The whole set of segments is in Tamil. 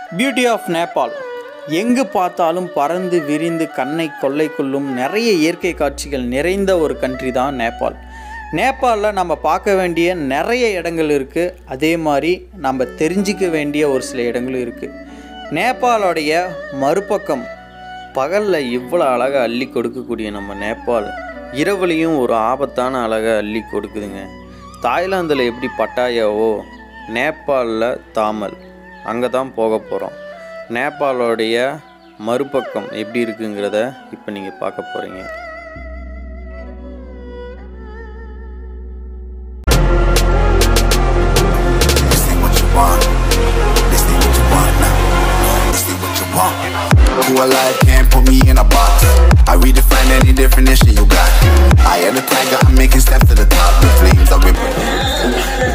பியூட்டி ஆஃப் நேபாள் எங்கு பார்த்தாலும் பறந்து விரிந்து கண்ணை கொள்ளை கொள்ளும் நிறைய இயற்கை காட்சிகள் நிறைந்த ஒரு கண்ட்ரி தான் நேபாள் நேபாளில் நம்ம பார்க்க வேண்டிய நிறைய இடங்கள் இருக்குது அதே மாதிரி நம்ம தெரிஞ்சிக்க வேண்டிய ஒரு சில இடங்களும் இருக்குது நேபாளோடைய மறுபக்கம் பகலில் இவ்வளோ அழகாக அள்ளி கொடுக்கக்கூடிய நம்ம நேபாள் இரவுலையும் ஒரு ஆபத்தான அழகாக அள்ளி கொடுக்குதுங்க தாய்லாந்தில் எப்படி பட்டாயாவோ நேபாளில் தாமல் அங்கே தான் போக போகிறோம் நேபாளோடைய மறுபக்கம் எப்படி இருக்குங்கிறத இப்போ நீங்கள் பார்க்க போகிறீங்க This ain't what you want. This ain't what you want now. This ain't what you want. Who alive can't put me in a box. I redefine any definition you got. I am the tiger, I'm making steps to the top. The flames are ripping.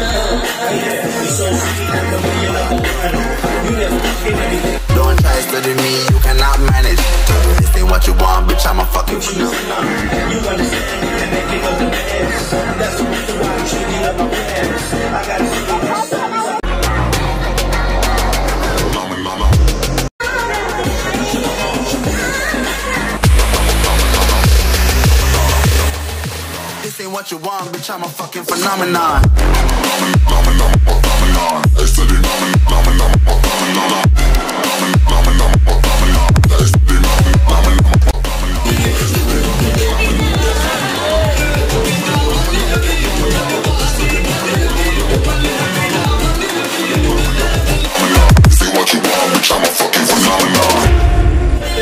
Don't try study me, you cannot manage. This ain't what you want, bitch. I'm a fucking phenomenon. This ain't what you want, bitch. I'm a fucking phenomenon. This ain't what you want, bitch. I'm a fucking phenomenon.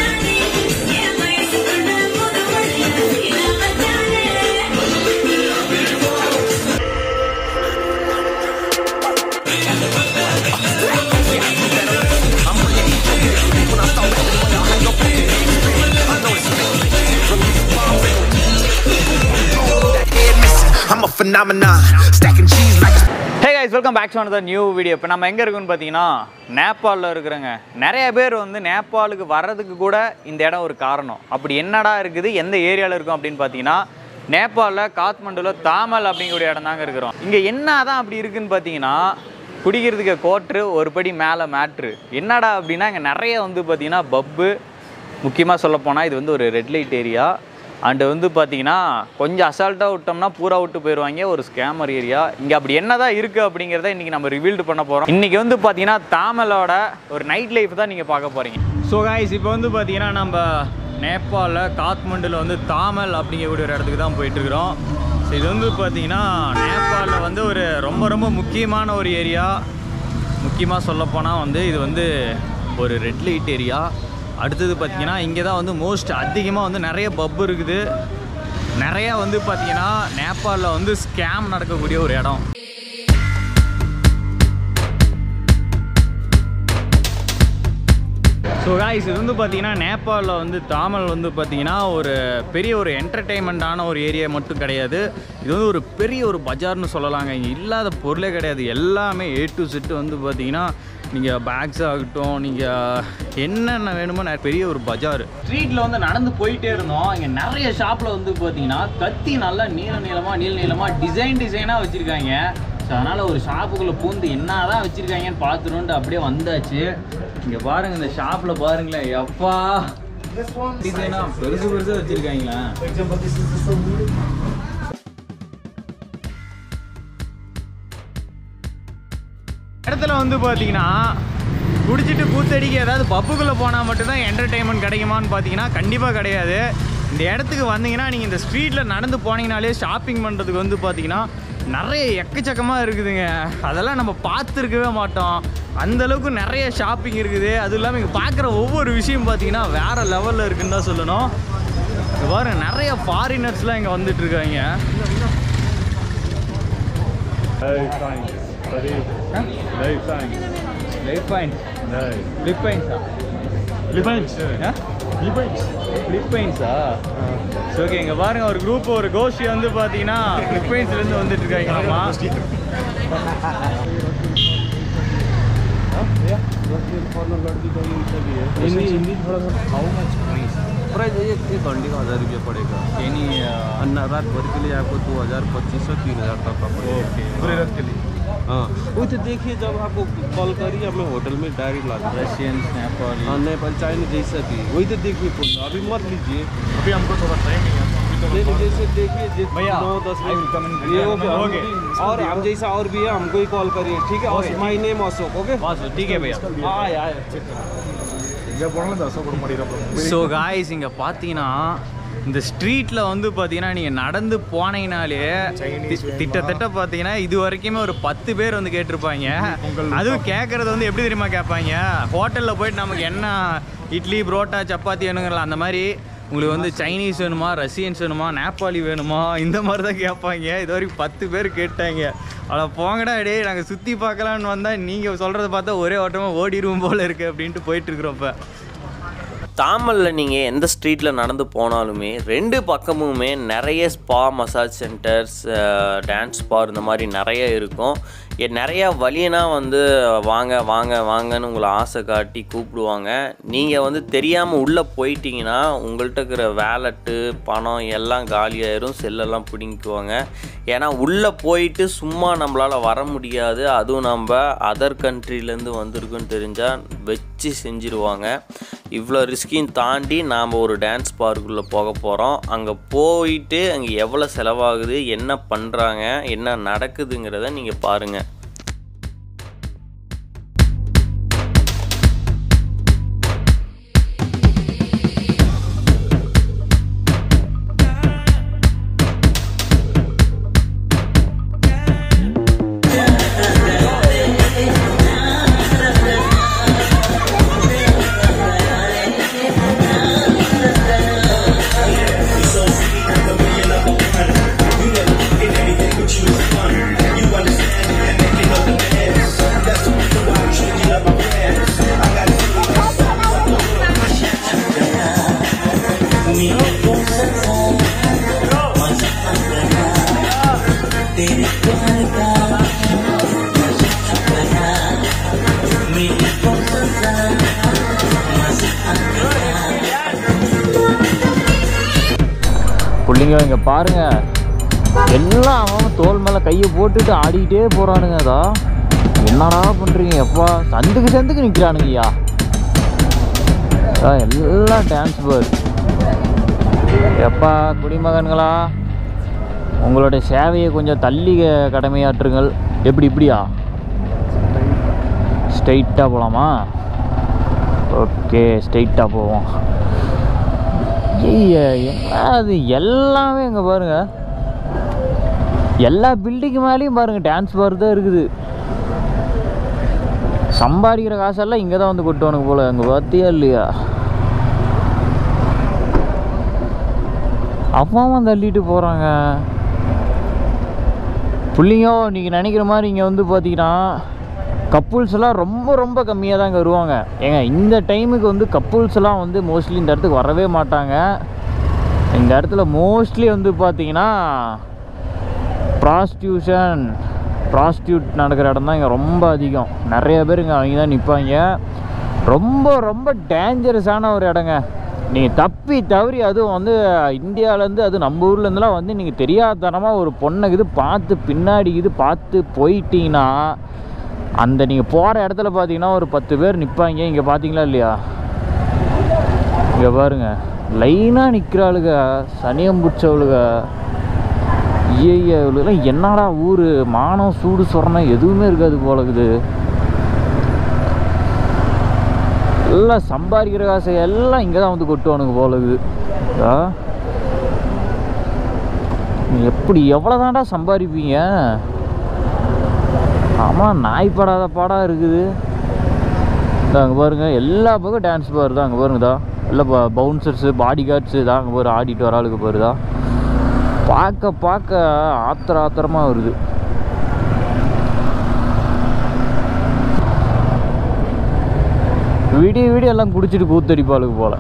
Head missing. I'm a phenomenon. Stacking cheese like hey guys welcome back to another new video இப்போ நம்ம எங்கே இருக்கோம்னு பார்த்தீங்கன்னா நேபாளில் இருக்கிறோங்க நிறைய பேர் வந்து நேபாளுக்கு வர்றதுக்கு கூட இந்த இடம் ஒரு காரணம் அப்படி என்னடா இருக்குது எந்த ஏரியாவில் இருக்கும் அப்படின்னு பார்த்தீங்கன்னா நேபாளில் காத்மண்டுவில் தாமல் அப்படிங்கிற இடம் தாங்க இருக்கிறோம் இங்கே என்ன தான் அப்படி இருக்குன்னு பார்த்தீங்கன்னா குடிக்கிறதுக்கு கோட்ரு ஒரு படி மேலே மேட்ரு என்னடா அப்படின்னா இங்கே நிறைய வந்து பார்த்தீங்கன்னா பப்பு முக்கியமாக சொல்லப்போனால் இது வந்து ஒரு ரெட் லைட் ஏரியா அண்டு வந்து பார்த்தீங்கன்னா கொஞ்சம் அசால்ட்டாக விட்டோம்னா பூரா விட்டு போயிடுவாங்க ஒரு ஸ்கேமர் ஏரியா இங்கே அப்படி என்னதான் இருக்குது அப்படிங்கிறத இன்றைக்கி நம்ம ரிவீல்டு பண்ண போகிறோம் இன்றைக்கி வந்து பார்த்தீங்கன்னா தாமலோட ஒரு நைட் லைஃப் தான் நீங்கள் பார்க்க போகிறீங்க ஸோ காய்ஸ் இப்போ வந்து பார்த்தீங்கன்னா நம்ம நேபாளில் காத்மண்டில் வந்து தாமல் அப்படிங்கக்கூடிய ஒரு இடத்துக்கு தான் போயிட்டுருக்குறோம் ஸோ இது வந்து பார்த்தீங்கன்னா நேபாளில் வந்து ஒரு ரொம்ப ரொம்ப முக்கியமான ஒரு ஏரியா முக்கியமாக சொல்லப்போனால் வந்து இது வந்து ஒரு ரெட் லைட் ஏரியா அடுத்தது பார்த்தீங்கன்னா இங்கே தான் வந்து மோஸ்ட் அதிகமாக வந்து நிறைய பப் இருக்குது நிறைய வந்து பார்த்தீங்கன்னா நேபாளில் வந்து ஸ்கேம் நடக்கக்கூடிய ஒரு இடம் ஸோ காய்ஸ் இது வந்து பார்த்தீங்கன்னா நேபாளில் வந்து தாமல் வந்து பார்த்தீங்கன்னா ஒரு பெரிய ஒரு என்டர்டெயின்மெண்ட்டான ஒரு ஏரியா மட்டும் கிடையாது இது வந்து ஒரு பெரிய ஒரு பஜார்னு சொல்லலாங்க இங்கே இல்லாத பொருளே கிடையாது எல்லாமே ஏ டு செட்டு வந்து பார்த்தீங்கன்னா நீங்கள் பேக்ஸ் ஆகட்டும் நீங்கள் என்னென்ன வேணுமோ நெ- பெரிய ஒரு பஜார் ஸ்ட்ரீட்டில் வந்து நடந்து போயிட்டே இருந்தோம் இங்கே நிறைய ஷாப்பில் வந்து பார்த்தீங்கன்னா கத்தி நல்லா நீள நீளமாக நீள நீளமாக டிசைன் டிசைனாக வச்சுருக்காங்க ஸோ அதனால் ஒரு ஷாப்புக்குள்ளே பூந்து என்ன தான் வச்சுருக்காங்கன்னு பார்த்துருன்ட்டு அப்படியே வந்தாச்சு இங்கே பாருங்க இந்த ஷாப்பில் பாருங்களேன் எப்பா டிசைனா பெருசு பெருசாக வச்சுருக்காங்களா இடத்துல வந்து பார்த்தீங்கன்னா குடிச்சிட்டு கூத்தடிக்க ஏதாவது பப்புக்குள்ளே போனால் மட்டும்தான் என்டர்டெயின்மெண்ட் கிடைக்குமான்னு பார்த்தீங்கன்னா கண்டிப்பாக கிடையாது இந்த இடத்துக்கு வந்தீங்கன்னா நீங்கள் இந்த ஸ்ட்ரீட்டில் நடந்து போனீங்கனாலே ஷாப்பிங் பண்ணுறதுக்கு வந்து பார்த்தீங்கன்னா நிறைய எக்கச்சக்கமாக இருக்குதுங்க அதெல்லாம் நம்ம பார்த்துருக்கவே மாட்டோம் அந்த அளவுக்கு நிறைய ஷாப்பிங் இருக்குது அதுவும் இல்லாமல் இங்கே பார்க்குற ஒவ்வொரு விஷயம் பார்த்தீங்கன்னா வேறு லெவலில் இருக்குன்னு தான் சொல்லணும் இங்க பாருங்க நிறைய ஃபாரினர்ஸ்லாம் இங்கே வந்துட்டு இருக்காங்க Nee, fijn. Sorry. Nee, fijn. Philippines Nee. பிலிப்பைன்ஸா Libanese. ஆ Libanese. பிலிப்பைன்ஸா ஓகே இங்கே பாருங்க ஒரு குரூப் ஒரு கோஷ்டி வந்து பார்த்தீங்கன்னா பிலிப்பைன்ஸ்லேருந்து வந்துட்டு இருக்காங்களாமா हिंदी हिंदी थोड़ा सा हाउ मच प्राइस प्राइस एक एक घंटे का हज़ार रुपया पड़ेगा एनी अन्ना रात भर के लिए आपको दो हज़ार पच्चीस सौ तीन हज़ार तक का पड़ेगा ओके पूरे रात के लिए हाँ वो तो देखिए जब आपको कॉल करी हमें होटल में डायरेक्ट ला दिया ரஷ்யன்ஸ் நேபாளி हाँ नेपाल चाइनीज जैसा भी वही तो देखिए फोन अभी मत लीजिए अभी हमको थोड़ा टाइम नहीं है अभी तो नहीं नहीं, जैसे देखिए जिस भैया, नौ दस I will come in minute ये later. ओके हम Okay. भी- और हम जैसा और भी है हमको ही कॉल करिए ठीक है और my name Ashok okay Vasu டீக்கே பையா हाँ आया आया இங்கே போனாலும் இந்த அசோக் மாட்டேங்கிறப்ப ஸோ காய்ஸ் இங்கே பார்த்தீங்கன்னா இந்த ஸ்ட்ரீட்டில் வந்து பார்த்தீங்கன்னா நீங்கள் நடந்து போனீங்கனாலே தி- திட்டத்தட்ட பார்த்தீங்கன்னா இது வரைக்குமே ஒரு பத்து பேர் வந்து கேட்டிருப்பாங்க அதுவும் கேட்குறது வந்து எப்படி தெரியுமா கேட்பாங்க ஹோட்டலில் போயிட்டு நமக்கு என்ன இட்லி புரோட்டா சப்பாத்தி வேணுங்களா அந்த மாதிரி உங்களுக்கு வந்து சைனீஸ் வேணுமா ரஷ்யன்ஸ் வேணுமா நேபாளி வேணுமா இந்த மாதிரி தான் கேட்பாங்க இது வரைக்கும் பத்து பேர் கேட்டாங்க அவ்வளோ போங்கடா டேய் நாங்கள் சுற்றி பார்க்கலான்னு வந்தால் நீங்கள் சொல்கிறத பார்த்தா ஒரே ஓட்டமாக ஓடிடுவோம் போல் இருக்குது அப்படின்ட்டு போயிட்டுருக்குறோம் இப்போ தாமலில் நீங்கள் எந்த ஸ்ட்ரீட்டில் நடந்து போனாலுமே ரெண்டு பக்கமுமே நிறைய spa massage centres dance bar இந்த மாதிரி நிறைய இருக்கும் எ- நிறையா வழியனா வந்து வாங்க வாங்க வாங்கன்னு உங்களை ஆசை காட்டி கூப்பிடுவாங்க நீங்கள் வந்து தெரியாமல் உள்ளே போயிட்டீங்கன்னா உங்கள்கிட்ட இருக்கிற வேலட்டு பணம் எல்லாம் காலியாயிரும் செல்லெல்லாம் பிடிங்குவாங்க ஏன்னா உள்ளே போயிட்டு சும்மா நம்மளால் வர முடியாது அதுவும் நம்ம அதர் கண்ட்ரிலேருந்து வந்திருக்குன்னு தெரிஞ்சால் வச்சு செஞ்சிருவாங்க இவ்வளோ ரிஸ்கையும் தாண்டி நாம் ஒரு டான்ஸ் பார்க்குள்ளே போக போகிறோம் அங்கே போயிட்டு அங்கே எவ்வளோ செலவாகுது என்ன பண்ணுறாங்க என்ன நடக்குதுங்கிறத நீங்கள் பாருங்கள் பிள்ளைங்க இங்கே பாருங்க எல்லாம் அவன் தோல் மேலே கையை போட்டுட்டு ஆடிக்கிட்டே போகிறானுங்க அதா என்னடா பண்ணுறீங்க எப்பா சந்துக்கு சந்துக்கு நிற்கிறானுங்கய்யா அதான் எல்லாம் டான்ஸ் பேர் எப்பா குடிமகன்களா உங்களோட சேவையை கொஞ்சம் தள்ளி க- கடமையாற்றுங்கள் எப்படி இப்படியா ஸ்ட்ரைட்டாக போகலாமா ஓகே ஸ்ட்ரைட்டாக போவோம் ஐய, என்ன அது எல்லாமே இங்கே பாருங்க எல்லா பில்டிங்கு மேலேயும் பாருங்க டான்ஸ் பார் தான் இருக்குது சம்பாதிக்கிற காசெல்லாம் இங்கே தான் வந்து கொட்டுவானுங்க போல அங்கே பார்த்தியா இல்லையா அப்பாவும் தள்ளிட்டு போகிறாங்க பிள்ளைங்க நீங்கள் நினைக்கிற மாதிரி இங்கே வந்து பார்த்தீங்கன்னா கப்புள்ஸ் எல்லாம் ரொம்ப ரொம்ப கம்மியாக தான் இங்கே வருவாங்க ஏங்க இந்த டைமுக்கு வந்து கப்புள்ஸ் எல்லாம் வந்து மோஸ்ட்லி இந்த இடத்துக்கு வரவே மாட்டாங்க இந்த இடத்துல மோஸ்ட்லி வந்து பார்த்தீங்கன்னா ப்ராஸ்டியூஷன் ப்ராஸ்டியூட் நடக்கிற இடம் தான் இங்கே ரொம்ப அதிகம் நிறைய பேர் இங்கே அவங்க தான் நிற்பாங்க ரொம்ப ரொம்ப டேஞ்சரஸான ஒரு இடங்க நீங்கள் தப்பி தவறி அதுவும் வந்து இந்தியாவிலேருந்து அது நம்ம ஊர்லேருந்துலாம் வந்து நீங்கள் தெரியாதனமாக ஒரு பொண்ணை இது பார்த்து பின்னாடி இது பார்த்து போயிட்டீங்கன்னா அந்த நீங்கள் போகிற இடத்துல பார்த்தீங்கன்னா ஒரு பத்து பேர் நிற்பாங்க இங்கே பார்த்தீங்களா இல்லையா இங்கே பாருங்க லைனாக நிற்கிறாளுக சனியம் பிடிச்சவளுக ஐயா இவளுக்கெல்லாம் என்னடா ஊர் மானம் சூடு சொரணம் எதுவுமே இருக்காது போல இருக்குது எல்லாம் சம்பாதிக்கிற காசை எல்லாம் இங்கே தான் வந்து கொட்டுவானுங்க போல இருக்குது ஆ? நீ எப்படி எவ்வளோ தான்டா சம்பாதிப்பீங்க ஆமாம் நாய் படாத பாடாக இருக்குது இந்த அங்கே பாருங்க எல்லா பக்கம் டான்ஸ் பாரு தான் அங்கே பாருங்கதா எல்லாம் பவுன்சர்ஸு பாடி கார்ட்ஸு தான் அங்கே பாரு ஆடிட்டு வர ஆளுக்கு பாருதா பார்க்க பார்க்க ஆத்திர ஆத்திரமாக வருது விடிய விடிய எல்லாம் குடிச்சிட்டு கூத்தடிப்பாளுக்கு போல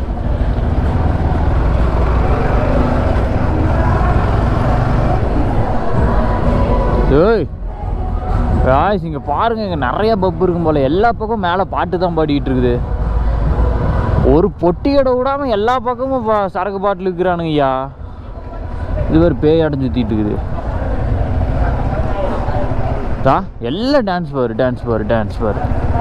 ஏய் ராய்ஸ் இங்கே பாருங்க இங்கே நிறைய பப் இருக்கும் போல எல்லா பக்கமும் மேலே பாட்டு தான் பாடிக்கிட்டு இருக்குது ஒரு பொட்டி கடை விடாமல் எல்லா பக்கமும் பா- சரக்கு பாட்டில் இருக்கிறானுங்க ஐயா இது ஒரு பேய் அடைஞ்சு சுற்றிட்டு இருக்குது தா எல்லாம் டான்ஸ் பாரு டான்ஸ் பாரு டான்ஸ் பாரு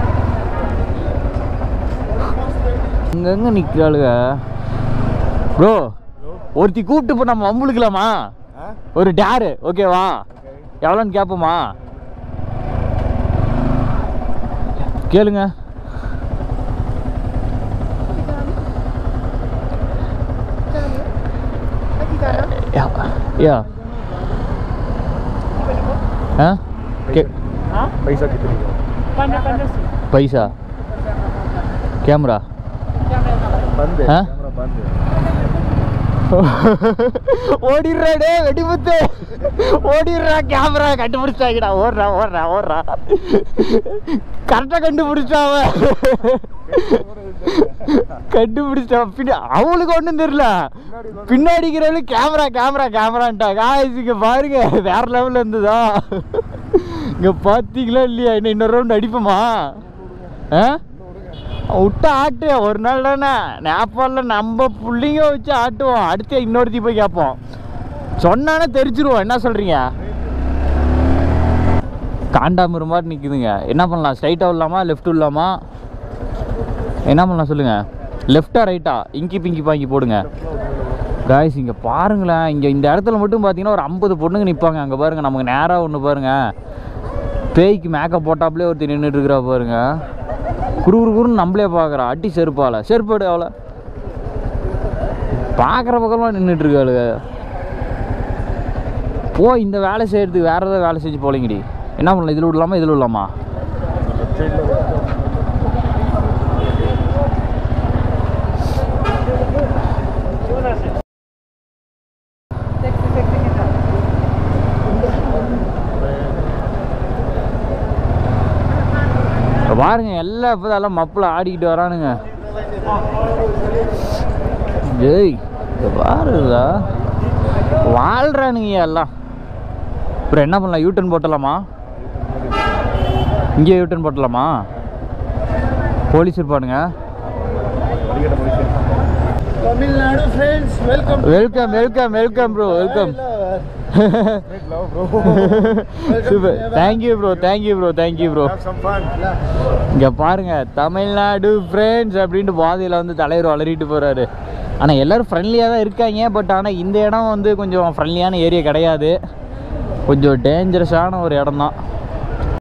அங்கங்க நிற்கிறாளுங்க ப்ரோ ஒருத்தி கூப்பிட்டு இப்போ நம்ம வம்புழுக்கலாமா ஒரு டேரு ஓகேவா எவ்வளோன்னு கேட்போமா கேளுங்க யா யா ஆ கே पैसा कितनी का பைசா கேமரா बंद है हाँ? कैमरा बंद है ஓடிடுறா டே வெடிமுத்து ஓடிடுறா கேமரா கண்டுபிடிச்சாங்கடா ஓடுறா ஓடுறா ஓடுறா கரெக்டாக கண்டுபிடிச்சா அவன் கண்டுபிடிச்சா பின்ன அவளுக்கு ஒன்றும் தெரியல பின்னாடிக்கிறவளுக்கு கேமரா கேமரா கேமரான்ட்டா காய்ஸ் இங்கே பாருங்க வேற லெவலில் இருந்ததா இங்கே பார்த்தீங்களா இல்லையா இன்னும் இன்னொரு ரவுண்ட் அடிப்போமா ஆ விட்டு ஆட்டு ஒரு நாள் தானே நேபாளில் நம்ம பிள்ளைங்க வச்சு ஆட்டுவோம் அடுத்து இன்னொருத்தி போய் கேட்போம் சொன்னானே தெரிச்சிருவோம் என்ன சொல்கிறீங்க காண்டாமிரு மாதிரி நிற்குதுங்க என்ன பண்ணலாம் ஸ்ட்ரைட்டாக விடலாமா லெஃப்ட் விடலாமா என்ன பண்ணலாம் சொல்லுங்கள் லெஃப்டா ரைட்டா இங்கி பிங்கி பாங்கி போடுங்க காய்ஸ் இங்கே பாருங்களேன் இங்கே இந்த இடத்துல மட்டும் பார்த்தீங்கன்னா ஒரு ஐம்பது பொண்ணுங்க நிற்பாங்க அங்கே பாருங்கள் நமக்கு நேராக ஒன்று பாருங்க பேய்க்கு மேக்கப் போட்டாப்லேயே ஒருத்தர் நின்றுட்டு இருக்கிறா பாருங்க குறு குறு குறுன்னு நம்மளே பார்க்குறா அடி செருப்பால செருப்பாடு அவளை பார்க்குற பக்கமாக நின்றுட்டு இருக்காளுங்க போ இந்த வேலை செய்யறதுக்கு வேற ஏதாவது வேலை செஞ்சு போலங்கடி என்ன பண்ணலாம் இதில் விடலாமா இதில் விடலாமா இப்ப பாருங்க எல்லாம் இப்போ எல்லாம் மப்பில் ஆடிக்கிட்டு வரானுங்க ஏய் இங்க பாருடா வாழ்றானுங்க எல்லாம் அப்புறம் என்ன பண்ணலாம் யூட்டன் போட்டலாமா இங்கே யூட்டன் போட்டலாமா போலீஸ் இருப்பானுங்க Tamil Nadu friends welcome welcome welcome welcome bro welcome love bro super thank you bro thank you bro thank you bro have some fun இங்கே பாருங்க தமிழ்நாடு ஃப்ரெண்ட்ஸ் அப்படின்ட்டு பாதையில் வந்து தலைவர் வளரிட்டு போகிறாரு ஆனால் எல்லோரும் ஃப்ரெண்ட்லியாக தான் இருக்காங்க பட் ஆனால் இந்த இடம் வந்து கொஞ்சம் ஃப்ரெண்ட்லியான ஏரியா கிடையாது கொஞ்சம் டேஞ்சரஸான ஒரு இடம் தான்